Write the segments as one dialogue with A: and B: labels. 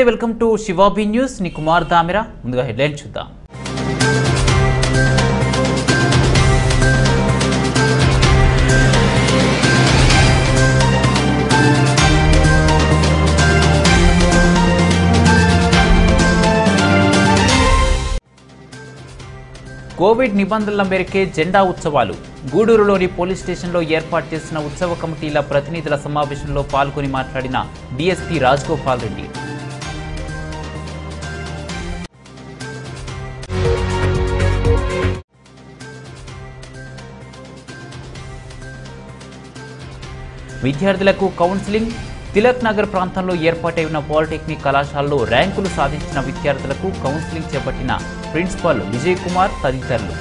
A: Welcome to శివాబీ news ని కుమార్ దామిరా ముందుగా headline చూద్దాం కోవిడ్ నిబంధనల మేరకే జెండా ఉత్సవాలు గూడూరులోని పోలీస్ స్టేషన్లో ఏర్పాటు చేసిన ఉత్సవ కమిటీల ప్రతినిధుల సమావేశంలో పాల్గొని మాట్లాడిన డీఎస్పీ రాజగోపాల్ రెడ్డి విద్యార్థులకు కౌన్సిలింగ్ తిలక్ నగర్ ప్రాంతంలో ఏర్పాటై ఉన్న పాలిటెక్నిక్ కళాశాలలో ర్యాంకులు సాధించిన విద్యార్థులకు కౌన్సిలింగ్ చేపట్టిన ప్రిన్సిపాల్ విజయ్ కుమార్ తదితరులు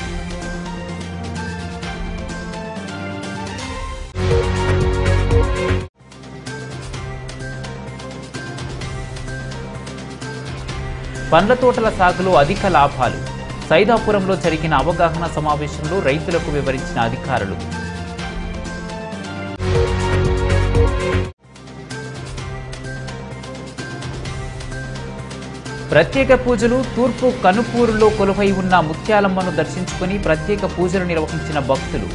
A: పండ్ల తోటల సాగులో అధిక లాభాలు సైదాపురంలో జరిగిన అవగాహన సమావేశంలో రైతులకు వివరించిన అధికారులు ప్రత్యేక పూజలు తూర్పు కనుపూరులో కొలువై ఉన్న ముత్యాలమ్మను దర్శించుకుని ప్రత్యేక పూజలు నిర్వహించిన భక్తులు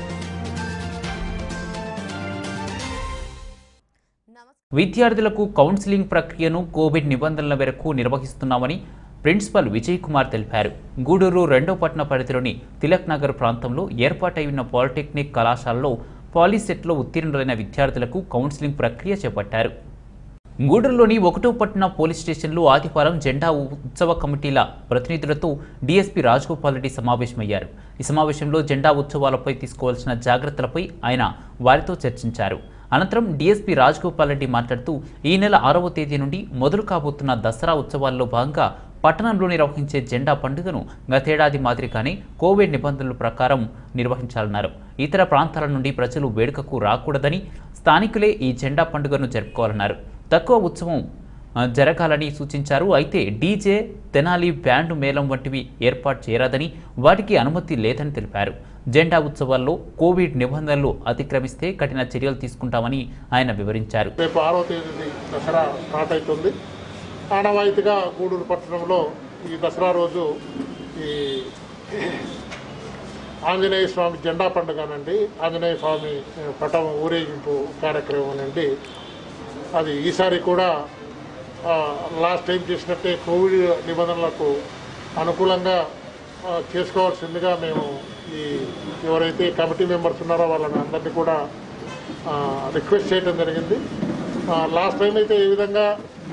A: విద్యార్థులకు కౌన్సిలింగ్ ప్రక్రియను కోవిడ్ నిబంధనల మేరకు నిర్వహిస్తున్నామని ప్రిన్సిపల్ విజయ్ కుమార్ తెలిపారు గూడూరు రెండో పట్టణ పరిధిలోని తిలక్ నగర్ ప్రాంతంలో ఏర్పాటై ఉన్న పాలిటెక్నిక్ కళాశాలలో పాలీసెట్లో ఉత్తీర్ణులైన విద్యార్థులకు కౌన్సిలింగ్ ప్రక్రియ చేపట్టారు గూడూరులోని ఒకటో పట్టణ పోలీస్ స్టేషన్లో ఆదివారం జెండా ఉత్సవ కమిటీల ప్రతినిధులతో డీఎస్పీ రాజగోపాల్ రెడ్డి సమావేశమయ్యారు ఈ సమావేశంలో జెండా ఉత్సవాలపై తీసుకోవాల్సిన జాగ్రత్తలపై ఆయన వారితో చర్చించారు అనంతరం డీఎస్పీ రాజగోపాల్ రెడ్డి మాట్లాడుతూ ఈ నెల ఆరవ తేదీ నుండి మొదలు కాబోతున్న దసరా ఉత్సవాల్లో భాగంగా పట్టణంలో నిర్వహించే జెండా పండుగను గతేడాది మాదిరిగానే కోవిడ్ నిబంధనల ప్రకారం నిర్వహించాలన్నారు ఇతర ప్రాంతాల నుండి ప్రజలు వేడుకకు రాకూడదని స్థానికులే ఈ జెండా పండుగను జరుపుకోవాలన్నారు తక్కువ ఉత్సవం ఆ, జరగాలని సూచించారు అయితే డీజే తెనాలి బ్యాండ్ మేళం వంటివి ఏర్పాటు చేయరాదని వాటికి అనుమతి లేదని తెలిపారు జెండా ఉత్సవాల్లో కోవిడ్ నిబంధనలు అతిక్రమిస్తే కఠిన చర్యలు తీసుకుంటామని ఆయన వివరించారు
B: రేపు ఆరో తేదీ దసరా స్టార్ట్ అవుతుంది ఆనవాయితీగా గూడూరు పట్టణంలో ఈ దసరా రోజు ఈ ఆంజనేయ స్వామి జెండా పండుగ అనండి ఆంజనేయ స్వామి పటం ఊరేగింపు కార్యక్రమం అనండి అది ఈసారి కూడా ఆ, లాస్ట్ టైం చేసినట్టే కోవిడ్ నిబంధనలకు అనుకూలంగా ఆ, చేసుకోవాల్సిందిగా మేము ఈ ఎవరైతే కమిటీ మెంబర్స్ ఉన్నారో వాళ్ళని అందరినీ కూడా ఆ, రిక్వెస్ట్ చేయడం జరిగింది ఆ, లాస్ట్ టైం అయితే ఏ విధంగా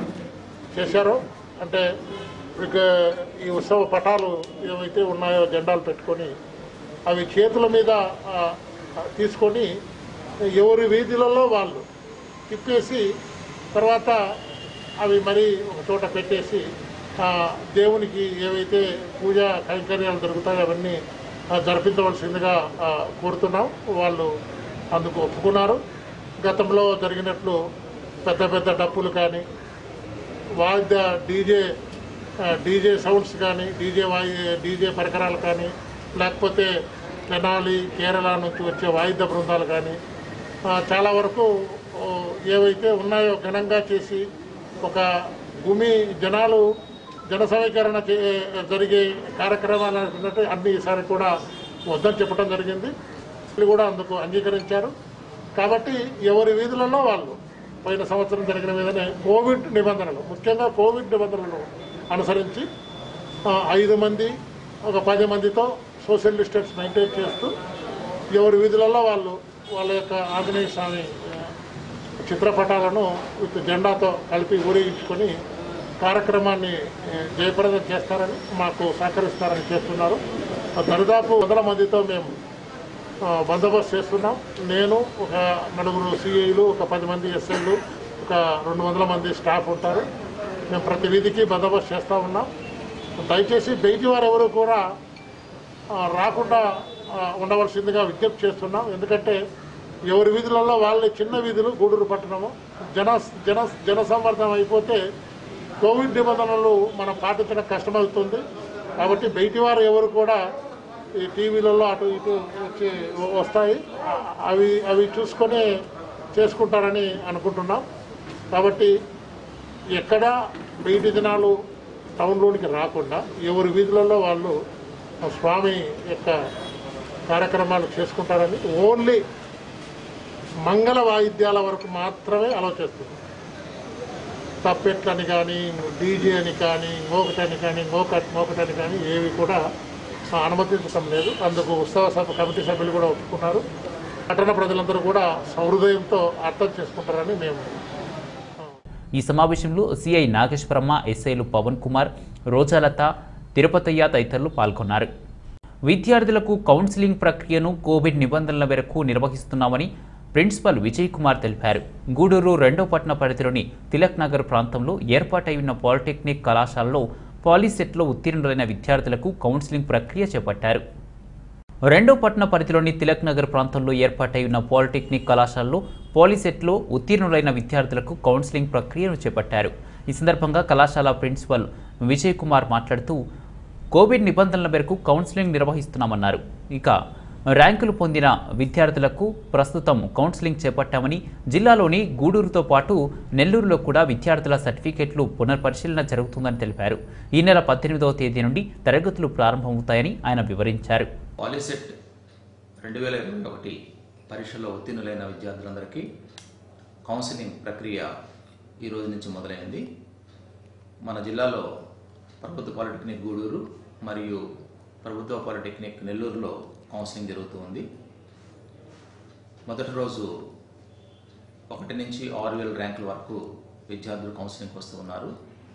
B: చేశారో అంటే ఇక ఈ ఉత్సవ పటాలు ఏవైతే ఉన్నాయో జెండాలు పెట్టుకొని అవి చేతుల మీద ఆ, తీసుకొని ఎవరి వీధులలో వాళ్ళు తిప్పేసి తర్వాత అవి మరి ఒక చోట పెట్టేసి ఆ, దేవునికి ఏవైతే పూజా కైంకర్యాలు జరుగుతాయో అవన్నీ ఆ, జరిపించవలసిందిగా ఆ, కోరుతున్నాం వాళ్ళు అందుకు ఒప్పుకున్నారు గతంలో జరిగినట్లు పెద్ద పెద్ద డప్పులు కానీ వాయిద్య డీజే ఆ, డీజే సౌండ్స్ కానీ డీజే వాయి డీజే పరికరాలు కానీ లేకపోతే తెనాలి కేరళ నుంచి వచ్చే వాయిద్య బృందాలు కానీ ఆ, చాలా వరకు ఓ, ఏవైతే ఉన్నాయో ఘనంగా చేసి ఒక భూమి జనాలు జన సమీకరణ చే జరిగే కార్యక్రమాలు అనుకున్నట్టు అన్ని ఈసారి కూడా వద్దని చెప్పడం జరిగింది వీళ్ళు కూడా అందుకు అంగీకరించారు కాబట్టి ఎవరి వీధులలో వాళ్ళు పోయిన సంవత్సరం జరిగిన మీదనే కోవిడ్ నిబంధనలు ముఖ్యంగా కోవిడ్ నిబంధనలు అనుసరించి ఆ, ఐదు మంది ఒక పది మందితో సోషల్ డిస్టెన్స్ మెయింటైన్ చేస్తూ ఎవరి వీధులలో వాళ్ళు వాళ్ళ యొక్క ఆంజనేయ స్వామి ఆ, చిత్రపటాలను విత్ జెండాతో కలిపి ఊరేగించుకొని కార్యక్రమాన్ని ఏ, జయప్రదం చేస్తారని మాకు సహకరిస్తారని చేస్తున్నారు ఆ, దరిదాపు వందల మందితో మేము ఆ, బందోబస్తు చేస్తున్నాం నేను ఒక నలుగురు సిఐలు ఒక పది మంది ఎస్ఐలు ఒక రెండు వందల మంది స్టాఫ్ ఉంటారు మేము ప్రతి వీధికి బందోబస్తు చేస్తూ ఉన్నాం దయచేసి బయటి వారు ఎవరు కూడా ఆ, రాకుండా ఆ, ఉండవలసిందిగా విజ్ఞప్తి చేస్తున్నాం ఎందుకంటే ఎవరి వీధులలో వాళ్ళ చిన్న వీధులు గూడూరు పట్టణము జన జన జన సంవర్ధం అయిపోతే కోవిడ్ నిబంధనలు మనం పాటించడం కష్టమవుతుంది కాబట్టి బయటి వారు ఎవరు కూడా ఈ టీవీలలో అటు ఇటు వచ్చి వస్తాయి ఆ- అవి అవి చూసుకొని చేసుకుంటారని అనుకుంటున్నాం కాబట్టి ఎక్కడ బయటి జనాలు టౌన్లోనికి రాకుండా ఎవరి వీధులలో వాళ్ళు ఆ స్వామి యొక్క కార్యక్రమాలు చేసుకుంటారని ఓన్లీ మంగళ వాయిద్యాల వరకు మాత్రమే అలౌ చేస్తుంది తప్పెట్లని కానీ డీజే అని కానీ ఇంకొకటని కానీ ఇంకొక ఇంకొకటని కానీ ఏవి కూడా అనుమతించడం లేదు అందుకు ఉత్సవ సభ కమిటీ సభ్యులు కూడా ఒప్పుకున్నారు పట్టణ ప్రజలందరూ కూడా సహృదయంతో అర్థం చేసుకుంటారని మేము
A: ఈ సమావేశంలో సిఐ నాగేశ్వరమ్మ ఎస్ఐలు పవన్ కుమార్ రోజాలత తిరుపతయ్య తదితరులు పాల్గొన్నారు విద్యార్థులకు కౌన్సిలింగ్ ప్రక్రియను కోవిడ్ నిబంధనల మేరకు నిర్వహిస్తున్నామని ప్రిన్సిపల్ విజయ్ కుమార్ తెలిపారు గూడూరు రెండో పట్టణ పరిధిలోని తిలక్ నగర్ ప్రాంతంలో ఏర్పాటై ఉన్న పాలిటెక్నిక్ కళాశాలలో పాలీసెట్లో ఉత్తీర్ణులైన విద్యార్థులకు కౌన్సిలింగ్ ప్రక్రియ చేపట్టారు రెండో పట్టణ పరిధిలోని తిలక్ నగర్ ప్రాంతంలో ఏర్పాటై ఉన్న పాలిటెక్నిక్ కళాశాలలో పాలిసెట్లో ఉత్తీర్ణులైన విద్యార్థులకు కౌన్సిలింగ్ ప్రక్రియను చేపట్టారు ఈ సందర్భంగా కళాశాల ప్రిన్సిపల్ విజయ్ కుమార్ మాట్లాడుతూ కోవిడ్ నిబంధనల మేరకు కౌన్సిలింగ్ నిర్వహిస్తున్నామన్నారు ఇక ర్యాంకులు పొందిన విద్యార్థులకు ప్రస్తుతం కౌన్సిలింగ్ చేపట్టామని జిల్లాలోని గూడూరుతో పాటు నెల్లూరులో కూడా విద్యార్థుల సర్టిఫికెట్లు పునర్పరిశీలన జరుగుతుందని తెలిపారు ఈ నెల పద్దెనిమిదవ తేదీ నుండి తరగతులు ప్రారంభమవుతాయని ఆయన వివరించారు
C: పాలిసెట్ రెండు వేల ఇరవై ఒకటి పరీక్షలో ఉత్తీర్ణులైన విద్యార్థులందరికీ కౌన్సిలింగ్ ప్రక్రియ ఈ రోజు నుంచి మొదలైంది మన జిల్లాలో ప్రభుత్వ పాలిటెక్నిక్ గూడూరు మరియు ప్రభుత్వ పాలిటెక్నిక్ నెల్లూరులో కౌన్సిలింగ్ జరుగుతూ ఉంది మొదటి రోజు ఒకటి నుంచి ఆరు వేల ర్యాంకుల వరకు విద్యార్థులు కౌన్సిలింగ్కి వస్తూ ఉన్నారు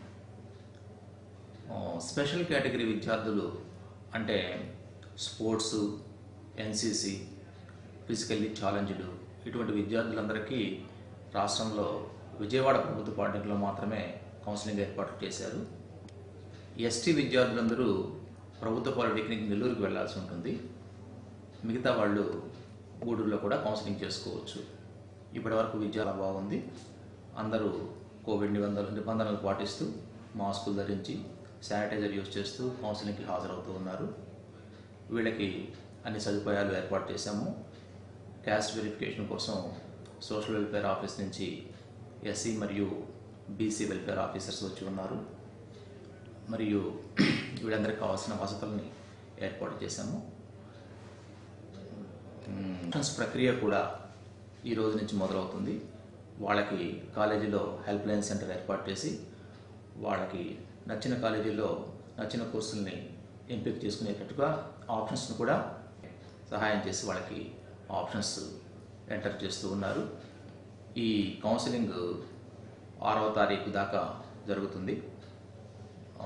C: ఆ, స్పెషల్ కేటగిరీ విద్యార్థులు అంటే స్పోర్ట్స్ ఎన్సిసి ఫిజికల్లీ ఛాలెంజ్డ్ ఇటువంటి విద్యార్థులందరికీ రాష్ట్రంలో విజయవాడ ప్రభుత్వ పాలిటెక్నిక్లో మాత్రమే కౌన్సిలింగ్ ఏర్పాటు చేశారు ఎస్టీ విద్యార్థులందరూ ప్రభుత్వ పాలిటెక్నిక్ నెల్లూరుకు వెళ్లాల్సి ఉంటుంది మిగతా వాళ్ళు గూడూరులో కూడా కౌన్సిలింగ్ చేసుకోవచ్చు ఇప్పటివరకు విద్య చాలా బాగుంది అందరూ కోవిడ్ నిబంధనలు నిబంధనలు పాటిస్తూ మాస్కులు ధరించి శానిటైజర్ యూజ్ చేస్తూ కౌన్సిలింగ్కి హాజరవుతూ ఉన్నారు వీళ్ళకి అన్ని సదుపాయాలు ఏర్పాటు చేశాము క్యాస్ట్ వెరిఫికేషన్ కోసం సోషల్ వెల్ఫేర్ ఆఫీస్ నుంచి ఎస్సీ మరియు బీసీ వెల్ఫేర్ ఆఫీసర్స్ వచ్చి ఉన్నారు మరియు వీళ్ళందరికీ కావాల్సిన వసతుల్ని ఏర్పాటు చేశాము ఎంట్రన్స్ ప్రక్రియ కూడా ఈ రోజు నుంచి మొదలవుతుంది వాళ్ళకి కాలేజీలో హెల్ప్ లైన్ సెంటర్ ఏర్పాటు చేసి వాళ్ళకి నచ్చిన కాలేజీలో నచ్చిన కోర్సుల్ని ఎంపిక చేసుకునేటట్టుగా ఆప్షన్స్ని కూడా సహాయం చేసి వాళ్ళకి ఆప్షన్స్ ఎంటర్ చేస్తూ ఉన్నారు ఈ కౌన్సిలింగ్ ఆరవ తారీఖు దాకా జరుగుతుంది ఆ,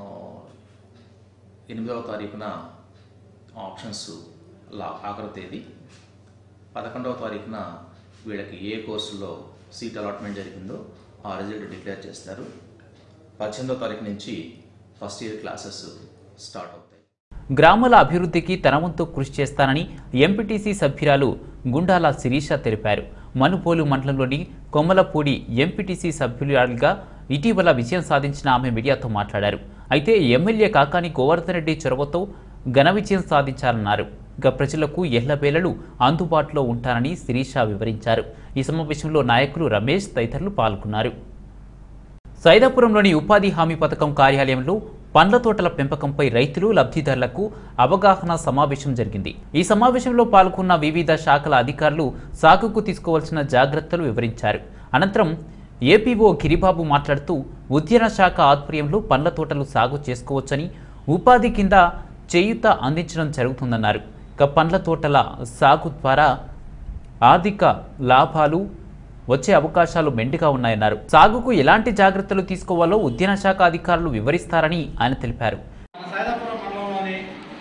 C: ఎనిమిదవ తారీఖున ఆప్షన్స్ లా ఆఖరి తేదీ పదకొండవ తారీఖున వీళ్ళకి ఏ కోర్సులో సీట్ అలాట్మెంట్ జరిగిందో ఆ రిజల్ట్ డిక్లేర్ చేస్తారు పద్దెనిమిదవ తారీఖు నుంచి ఫస్ట్ ఇయర్ క్లాసెస్ స్టార్ట్ అవుతాయి
A: గ్రామాల అభివృద్ధికి తన వంతు కృషి చేస్తానని ఎంపీటీసీ సభ్యురాలు గుండాల శిరీష తెలిపారు మనుపోలు మండలంలోని కొమ్మలపూడి ఎంపీటీసీ సభ్యురాలుగా ఇటీవల విజయం సాధించిన ఆమె మీడియాతో మాట్లాడారు అయితే ఎమ్మెల్యే కాకాని గోవర్ధన్ రెడ్డి చొరవతో ఘన విజయం సాధించారన్నారు ఇక ప్రజలకు ఎల్లవేళలు అందుబాటులో ఉంటానని శిరీష వివరించారు ఈ సమావేశంలో నాయకులు రమేష్ తదితరులు పాల్గొన్నారు సైదాపురంలోని ఉపాధి హామీ పథకం కార్యాలయంలో పండ్ల తోటల పెంపకంపై రైతులు లబ్ధిదారులకు అవగాహన సమావేశం జరిగింది ఈ సమావేశంలో పాల్గొన్న వివిధ శాఖల అధికారులు సాగుకు తీసుకోవాల్సిన జాగ్రత్తలు వివరించారు అనంతరం ఏపీఓ గిరిబాబు మాట్లాడుతూ ఉద్యాన శాఖ ఆధ్వర్యంలో పండ్ల తోటలు సాగు చేసుకోవచ్చని ఉపాధి కింద చేయూత అందించడం జరుగుతుందన్నారు ఇక పండ్ల తోటల సాగు ద్వారా ఆర్థిక లాభాలు వచ్చే అవకాశాలు మెండుగా ఉన్నాయన్నారు సాగుకు ఎలాంటి జాగ్రత్తలు తీసుకోవాలో ఉద్యాన శాఖ అధికారులు వివరిస్తారని ఆయన తెలిపారు
D: మన సైదాపురం మండలంలోని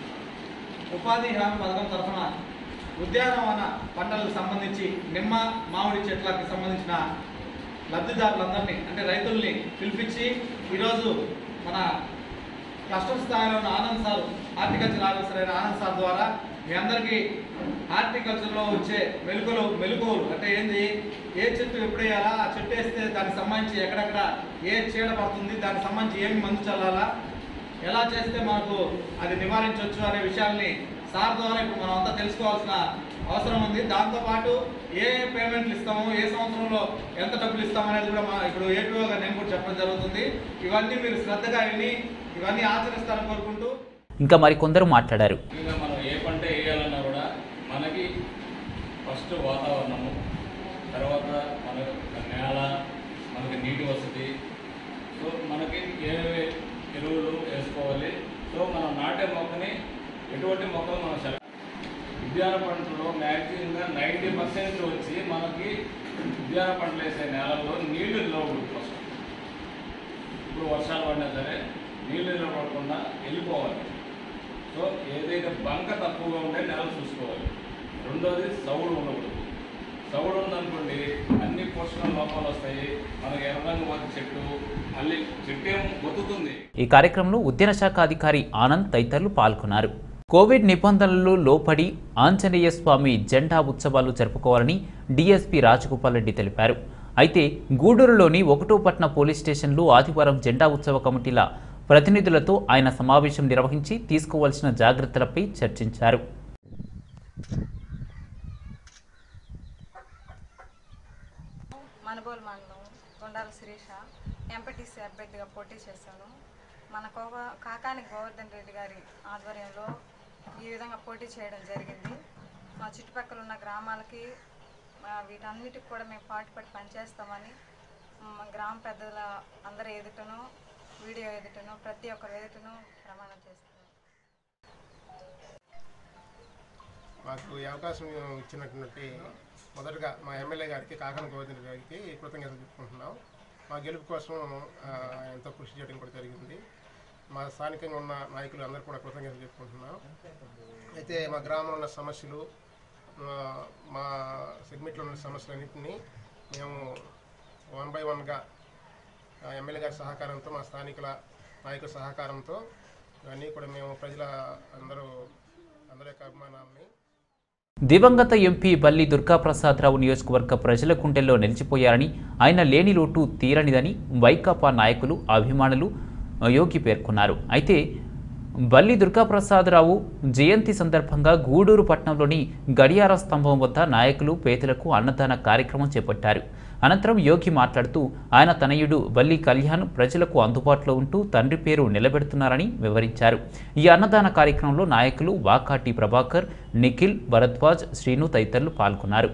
D: ఉపాధి హామీ పథకం తరఫున ఉద్యానవన పంటలకు సంబంధించి నిమ్మ మామిడి చెట్లకు సంబంధించిన లబ్ధిదారులందరినీ అంటే రైతుల్ని పిలిపించి ఈరోజు మన క్లస్టర్ స్థాయిలో ఉన్న ఆనంద్ సార్ హార్టికల్చర్ ఆఫీసర్ అయిన ఆనంద్ సార్ ద్వారా మీ అందరికీ హార్టికల్చర్లో వచ్చే మెలుకలు మెలుకువలు అంటే ఏంది ఏ చెట్టు ఎప్పుడు వేయాలా ఆ చెట్టు వేస్తే దానికి సంబంధించి ఎక్కడెక్కడ ఏ చీడ పడుతుంది దానికి సంబంధించి ఏమి మందు చల్లాలా ఎలా చేస్తే మనకు అది నివారించవచ్చు అనే విషయాల్ని సార్ ద్వారా ఇప్పుడు మనం అంతా తెలుసుకోవాల్సిన అవసరం ఉంది దాంతోపాటు ఏ ఏ పేమెంట్లు ఇస్తాము ఏ సంవత్సరంలో ఎంత డబ్బులు ఇస్తాము అనేది కూడా మా ఇప్పుడు ఏపీఓగా నేను కూడా చెప్పడం జరుగుతుంది ఇవన్నీ మీరు శ్రద్ధగా విని ఇవన్నీ ఆచరిస్తారని కోరుకుంటూ
A: ఇంకా మరికొందరు మాట్లాడారు
E: ఇంకా మనం ఏ పంట వేయాలన్నా కూడా మనకి ఫస్ట్ వాతావరణము తర్వాత మన నేల మనకి నీటి వసతి సో మనకి ఏ ఎరువులు వేసుకోవాలి సో మనం నాటే మొక్కని ఎటువంటి మొక్కలు మనం సెలెక్ట్ ఉద్యాన పంటలో మ్యాక్సిమంగా నైంటీ పర్సెంట్ వచ్చి మనకి ఉద్యాన పంటలు వేసే నేలల్లో నీళ్లు నిలవకూడదు ఫస్ట్ ఇప్పుడు వర్షాలు పడినా సరే నీళ్లు నిలబడకుండా వెళ్ళిపోవాలి సో ఏదైతే బంక తక్కువగా ఉంటే నెల చూసుకోవాలి రెండోది సౌడు ఉండకూడదు సౌడు ఉందనుకోండి అన్ని పోషక లోపాలు వస్తాయి మనకి ఎర్రంగా పోతే చెట్టు మళ్ళీ చెట్టు ఏం బతుకుతుంది
A: ఈ కార్యక్రమంలో ఉద్యాన శాఖ అధికారి ఆనంద్ తదితరులు పాల్గొన్నారు కోవిడ్ నిబంధనలు లోపడి ఆంజనేయ స్వామి జెండా ఉత్సవాలు జరుపుకోవాలని డీఎస్పీ రాజగోపాల్ రెడ్డి తెలిపారు అయితే గూడూరులోని ఒకటో పట్న పోలీస్ స్టేషన్లో ఆదివారం జెండా ఉత్సవ కమిటీల ప్రతినిధులతో ఆయన సమావేశం నిర్వహించి తీసుకోవాల్సిన జాగ్రత్తలపై చర్చించారు
F: మనబోల్ మండలం కొండాల శిరీష ఎంపీటీసీ అభ్యర్థిగా పోటీ చేశాను మన కోవ కాకాని గోవర్ధన్ రెడ్డి గారి ఆధ్వర్యంలో ఈ విధంగా పోటీ చేయడం జరిగింది మా చుట్టుపక్కల ఉన్న గ్రామాలకి ఆ, వీటన్నిటికి కూడా మేము పాటుపడి పనిచేస్తామని మా గ్రామ పెద్దల అందరి ఎదుటను వీడియో ఎదుటను ప్రతి ఒక్కరి ఎదుటను ప్రమాణం చేస్తున్నాను
G: మాకు ఈ అవకాశం ఇచ్చినటువంటి మొదటగా మా ఎమ్మెల్యే గారికి కాకన గోవింద్ గారికి కృతజ్ఞతలు చెప్పుకుంటున్నాం మా గెలుపు కోసం ఆ, ఎంతో కృషి చేయడం కూడా జరిగింది మా స్థానికంగా ఉన్న నాయకులు అందరూ కూడా కృతజ్ఞతలు చెప్పుకుంటున్నాం అయితే మా గ్రామంలో ఉన్న సమస్యలు ఆ, మా సెగ్మెంట్లో ఉన్న సమస్యలన్నింటినీ మేము వన్ బై వన్గా ఎమ్మెల్యే గారి సహకారంతో మా స్థానికుల నాయకుల సహకారంతో ఇవన్నీ కూడా మేము ప్రజల అందరూ అందరి యొక్క అభిమానాన్ని
A: దివంగత ఎంపీ బల్లి దుర్గాప్రసాదరావు నియోజకవర్గ ప్రజల గుండెల్లో నిలిచిపోయారని ఆయన లేని లోటు తీరనిదని వైకాపా నాయకులు అభిమానులు యోగి పేర్కొన్నారు అయితే బల్లి దుర్గాప్రసాదరావు జయంతి సందర్భంగా గూడూరు పట్టణంలోని గడియార స్తంభం వద్ద నాయకులు పేదలకు అన్నదాన కార్యక్రమం చేపట్టారు అనంతరం యోగి మాట్లాడుతూ ఆయన తనయుడు బల్లి కళ్యాణ్ ప్రజలకు అందుబాటులో ఉంటూ తండ్రి పేరు నిలబెడుతున్నారని వివరించారు ఈ అన్నదాన కార్యక్రమంలో నాయకులు వాకాటి ప్రభాకర్ నిఖిల్ భరద్వాజ్ శ్రీను తదితరులు పాల్గొన్నారు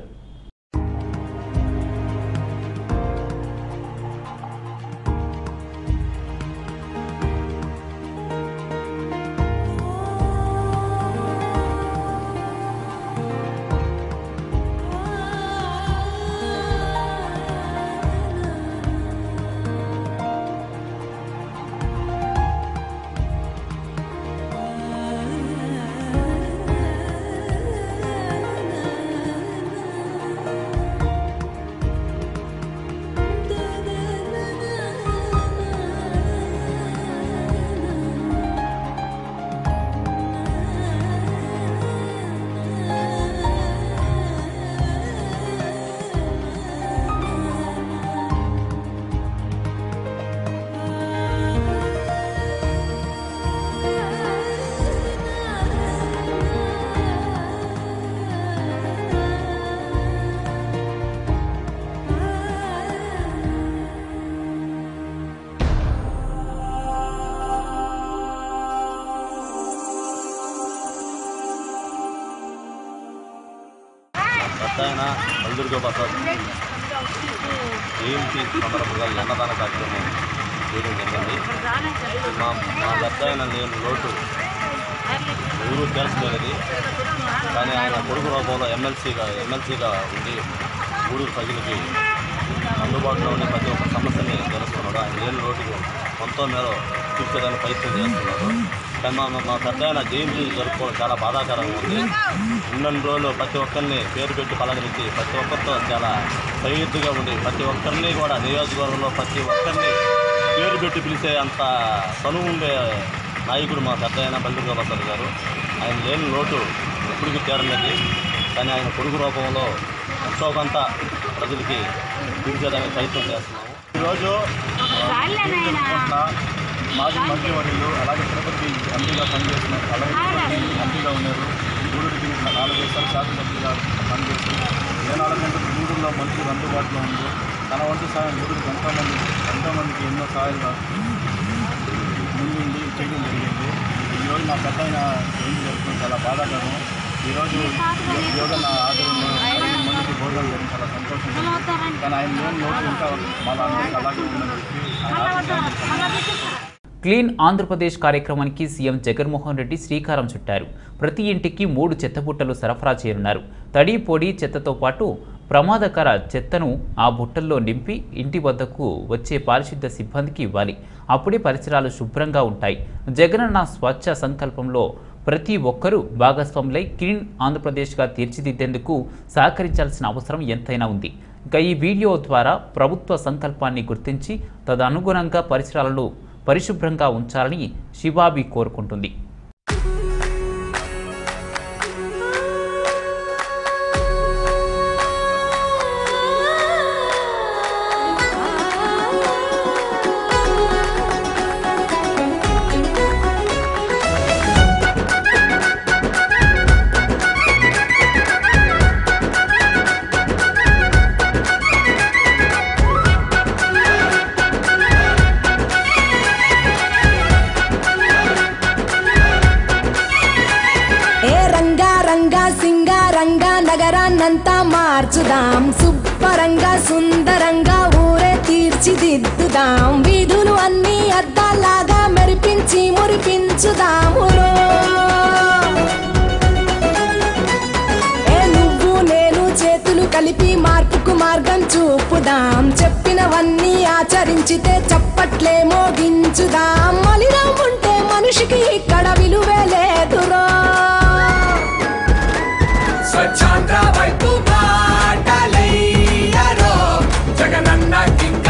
H: రసాయన బల్దుర్గ ప్రసాద్ జయంతి సందర్భంగా ఈ అన్నదాన కార్యక్రమం చేయడం జరిగింది మా మా రసాయన నేను లోటు ఊరు తెలుసుకునేది కానీ ఆయన కొడుకు రూపంలో ఎమ్మెల్సీగా ఎమ్మెల్సీగా ఉండి ఊరూరు ప్రజలకి అందుబాటులో ఉండే ప్రతి ఒక్క సమస్యని తెలుసుకున్నాడు ఆయన లేని లోటుకు మొత్తం మీద తీర్చేదానికి ప్రయత్నం చేస్తున్నారు కానీ మా మా పెద్ద ఆయన జయంతి జరుపుకోవడం చాలా బాధాకరంగా ఉంది ఉన్నన్ని రోజులు ప్రతి ఒక్కరిని పేరు పెట్టి పలకరించి ప్రతి ఒక్కరితో చాలా సైద్యుగా ఉండి ప్రతి ఒక్కరిని కూడా నియోజకవర్గంలో ప్రతి ఒక్కరిని పేరు పెట్టి పిలిచే అంత చనువు ఉండే నాయకుడు మా పెద్ద ఆయన బల్లిగా బసర్ గారు ఆయన లేని లోటు ఎప్పటికీ తీరలేదు కానీ ఆయన కొడుకు రూపంలో ఎంతో కొంత ప్రజలకి తీర్చేదానికి ప్రయత్నం చేస్తున్నాము ఈరోజు ఆ, జయంతి జరుపుకుంటున్న మాజీ మంత్రివర్యులు అలాగే తిరుపతి ఎంపీగా పనిచేసిన అలాగే తిరుపతి ఎంపీగా ఉన్నారు గూడూరుకి నాలుగు సార్లు శాసనసభ్యులుగా పనిచేసి ఏ నాలుగు గంటలు గూడూరులో మంత్రులు అందుబాటులో ఉంది తన వంతు సాయం గూడూరుకి ఎంతోమంది ఎంతోమందికి ఎన్నో సహాయాలు ముందుండి చేయడం జరిగింది ఈరోజు మా పెద్ద ఆయన జయంతి జరుపుకుని చాలా బాధాకరం ఈరోజు ఈ యోగా నా ఆదరణలో ఐదు మందికి భోజనం జరిగి చాలా సంతోషం కానీ ఆయన లేని లోటు ఇంకా వాళ్ళ అందరికీ అలాగే ఉందని చెప్పి ఆయన ఆశిస్తున్నాను
A: క్లీన్ ఆంధ్రప్రదేశ్ కార్యక్రమానికి సీఎం జగన్మోహన్ రెడ్డి శ్రీకారం చుట్టారు ప్రతి ఇంటికి మూడు చెత్తబుట్టలు సరఫరా చేయనున్నారు తడి పొడి చెత్తతో పాటు ప్రమాదకర చెత్తను ఆ బుట్టల్లో నింపి ఇంటి వద్దకు వచ్చే పారిశుద్ధ సిబ్బందికి ఇవ్వాలి అప్పుడే పరిసరాలు శుభ్రంగా ఉంటాయి జగనన్న స్వచ్ఛ సంకల్పంలో ప్రతి ఒక్కరూ భాగస్వాములై క్లీన్ ఆంధ్రప్రదేశ్గా తీర్చిదిద్దేందుకు సహకరించాల్సిన అవసరం ఎంతైనా ఉంది ఇక ఈ వీడియో ద్వారా ప్రభుత్వ సంకల్పాన్ని గుర్తించి తదనుగుణంగా పరిసరాలను పరిశుభ్రంగా ఉంచాలని శివాబి కోరుకుంటుంది
I: ఏ రంగా రంగా సింగారంగా నగరాన్నంతా మార్చుదాం సుబ్బరంగా సుందరంగా ఊరే తీర్చిదిద్దుదాం వీధులు అన్ని అద్దాలాగా మెరిపించి మురిపించుదాము ఏ నువ్వు నేను చేతులు కలిపి మార్పుకు మార్గం చూపుదాం చెప్పినవన్నీ ఆచరించితే చప్పట్లే మోగించుదాం మలినం ఉంటే మనిషికి ఇక్కడ విలువే లేదురో
J: స్వచ్ఛాంధ్ర వైపు బాటలయ్యరో జగనన్న కింక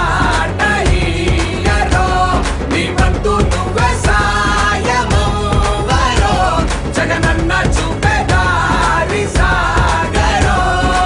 J: మాటయ్యరో నీ వంతు నువ్వే సాయమవ్వరో జగనన్న చూపే దారి సాగరో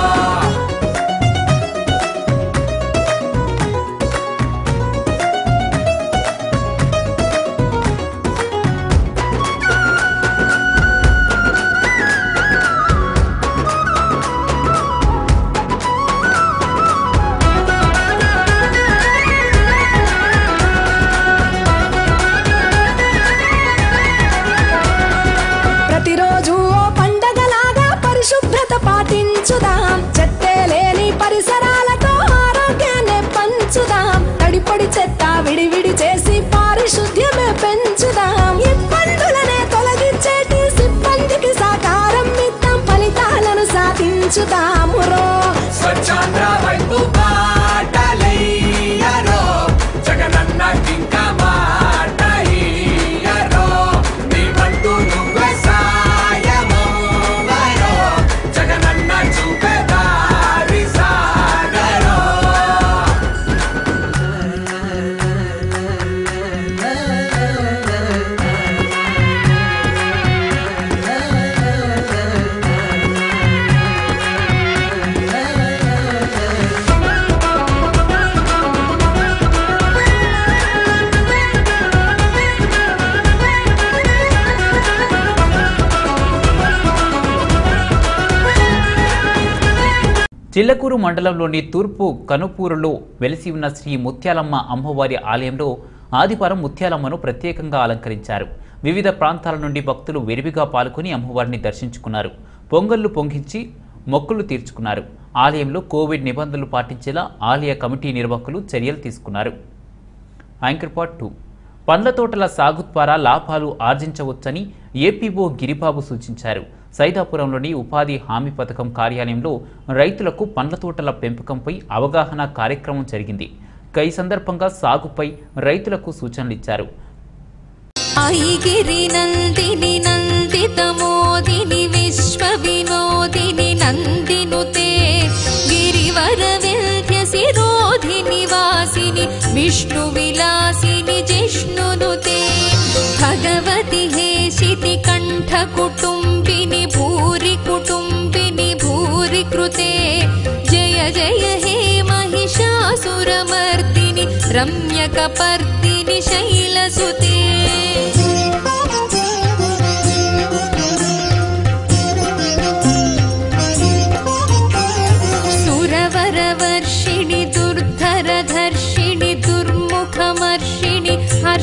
I: ప్రతిరోజు ఓ పండగలాగా పరిశుభ్రత పాటించుదాం చెత్తే లేని పరిసరాలతో ఆరోగ్యాన్ని పంచుదాం తడిపొడి చెత్త విడివిడి చేసి పారిశుద్ధ్యమే పెంచుదాం ఇబ్బందులనే తొలగించేటి సిబ్బందికి సహకారం ఇద్దాం ఫలితాలను సాధించుదాము రో
J: స్వచ్ఛాంధ్ర వైపు బాటలయ్యరో జగనన్న కింక మాటయ్యరో నీ వంతు నువ్వే సాయమవ్వరో జగనన్న చూపే దారి సాగరో
A: చిల్లకూరు మండలంలోని తూర్పు కనుపూరులో వెలిసి ఉన్న శ్రీ ముత్యాలమ్మ అమ్మవారి ఆలయంలో ఆదివారం ముత్యాలమ్మను ప్రత్యేకంగా అలంకరించారు వివిధ ప్రాంతాల నుండి భక్తులు విరివిగా పాల్గొని అమ్మవారిని దర్శించుకున్నారు పొంగళ్లు పొంగించి మొక్కులు తీర్చుకున్నారు ఆలయంలో కోవిడ్ నిబంధనలు పాటించేలా ఆలయ కమిటీ నిర్వాహకులు చర్యలు తీసుకున్నారు యాంకర్ పార్ట్ టూ పండ్ల తోటల సాగు ద్వారా లాభాలు ఆర్జించవచ్చని ఏపీఓ గిరిబాబు సూచించారు సైదాపురంలోని ఉపాధి హామీ పథకం కార్యాలయంలో రైతులకు పండ్ల తోటల పెంపకంపై అవగాహన కార్యక్రమం జరిగింది ఇక ఈ సందర్భంగా సాగుపై రైతులకు సూచనలు ఇచ్చారు
K: ఐగిరి నందిని నందిత మోదిని విశ్వ వినోదిని నందినుతే గిరివర వింధ్య శిరోధిని వాసిని విష్ణు విలాసిని జిష్ణునుతే భగవతి హేషితి కంఠ కుటుంబిని భూరి కుటుంబిని భూరి కృతే జయ జయ హే महिषासुरमर्दिनि रम्यकपर्दिनि शैलसुते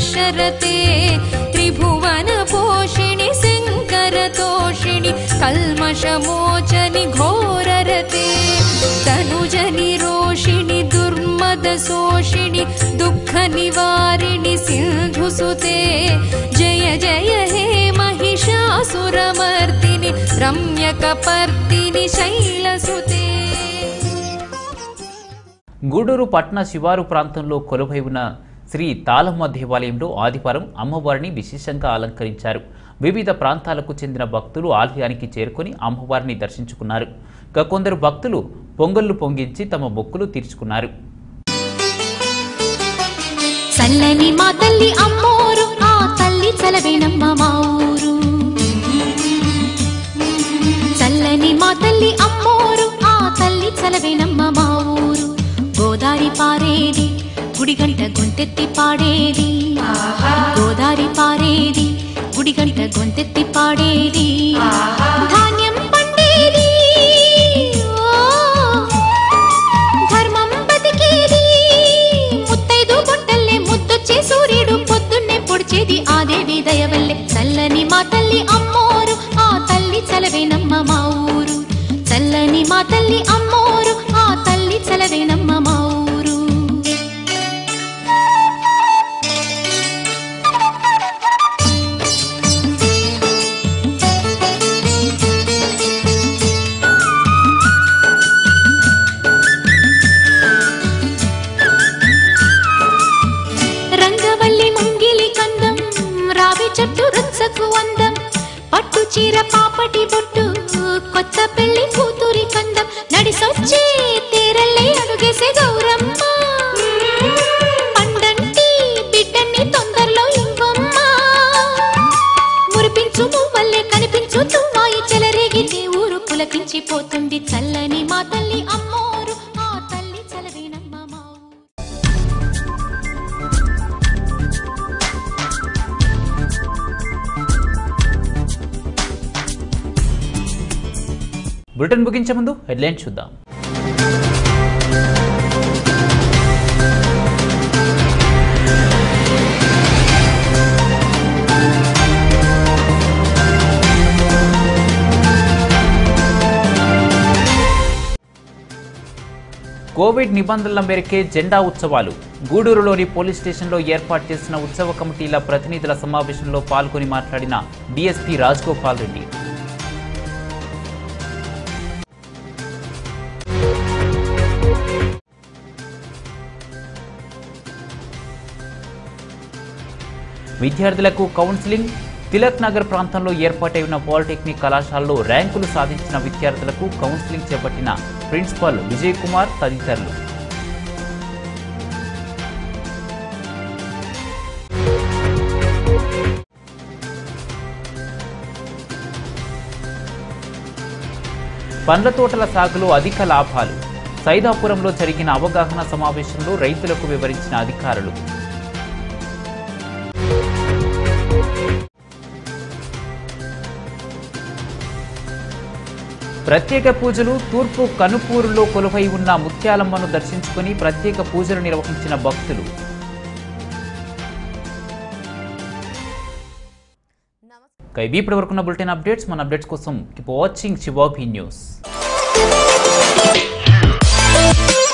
K: शरते त्रिभुवन पोषिणि शङ्करतोषिणि कल्मषमोचनि घोररते तनुजनि रोषिणि दुर्मदशोषिणि दुःखनिवारिणि सिन्धुसुते जय जय हे महिषासुरमर्दिनि रम्यकपर्दिनि शैलसुते
A: గూడూరు పట్న శివారు ప్రాంతంలో కొలువై ఉన్న శ్రీ తాళమ్మ దేవాలయంలో ఆదివారం అమ్మవారిని విశేషంగా అలంకరించారు వివిధ ప్రాంతాలకు చెందిన భక్తులు ఆలయానికి చేరుకొని అమ్మవారిని దర్శించుకున్నారు ఇక కొందరు భక్తులు పొంగళ్లు పొంగించి తమ మొక్కులు తీర్చుకున్నారు
K: చల్లని మా తల్లి అమ్మోరు ఆ తల్లి చలవేనమ్మ మా ఊరు చల్లని మా తల్లి అమ్మోరు ఆ తల్లి చలవేనమ్మ మా ఊరు గోదారి పారేది గుడిగంట గొంతెత్తి పాడేది గోదారి పారేది గుడిగంట గొంతెత్తి పాడేది ధాన్యం పండేది ఓ ధర్మం బతికేది ముత్తైదు బొట్టల్లే ముద్దొచ్చే సూర్యుడు పొద్దున్నే పొడిచేది ఆ దేవి దయవల్లే చల్లని మా తల్లి అమ్మోరు ఆ తల్లి చలవేనమ్మ మా ఊరు చల్లని మా తల్లి అమ్మోరు ఆ తల్లి చలవేనమ్మ మా ఊరు రంగవల్లి ముంగిలి కందం రావి చెట్టు రుచ్చకు అందం పట్టు చీర పాపటి బొట్టు కొత్త పెళ్లి కూతురి కందం నడిసొచ్చే తేరల్లే అడుగేసే గౌరమ్మ పండంటి బిడ్డని తొందరలో ఇవ్వమ్మా మురిపించు వల్లే కనిపించు తుమ్మాయి చెలరేగితే ఊరు పులకించిపోతుంది చల్లని మా తల్లి అమ్మోరు ఆ తల్లి చలవేనమ్మ మా ఊరు.
A: బులెటిన్ ముగించే ముందు హెడ్లైన్ చూద్దాం కోవిడ్ నిబంధనల మేరకే జెండా ఉత్సవాలు గూడూరులోని పోలీస్ స్టేషన్లో ఏర్పాటు చేసిన ఉత్సవ కమిటీల ప్రతినిధుల సమావేశంలో పాల్గొని మాట్లాడిన డీఎస్పీ రాజగోపాల్ రెడ్డి విద్యార్థులకు కౌన్సిలింగ్ తిలక్ నగర్ ప్రాంతంలో ఏర్పాటై ఉన్న పాలిటెక్నిక్ కళాశాలలో ర్యాంకులు సాధించిన విద్యార్థులకు కౌన్సిలింగ్ చేపట్టిన ప్రిన్సిపల్ విజయ్ కుమార్ తదితరులు పండ్ల తోటల సాగులో అధిక లాభాలు సైదాపురంలో జరిగిన అవగాహన సమావేశంలో రైతులకు వివరించిన అధికారులు ప్రత్యేక పూజలు తూర్పు కనుపూరులో కొలువై ఉన్న ముత్యాలమ్మను దర్శించుకుని ప్రత్యేక పూజలు నిర్వహించిన భక్తులు ఇక ఇవి ఇప్పటి వరకున్న బులెటిన్ అప్డేట్స్ మన అప్డేట్స్ కోసం కీప్ వాచింగ్ శివాభి న్యూస్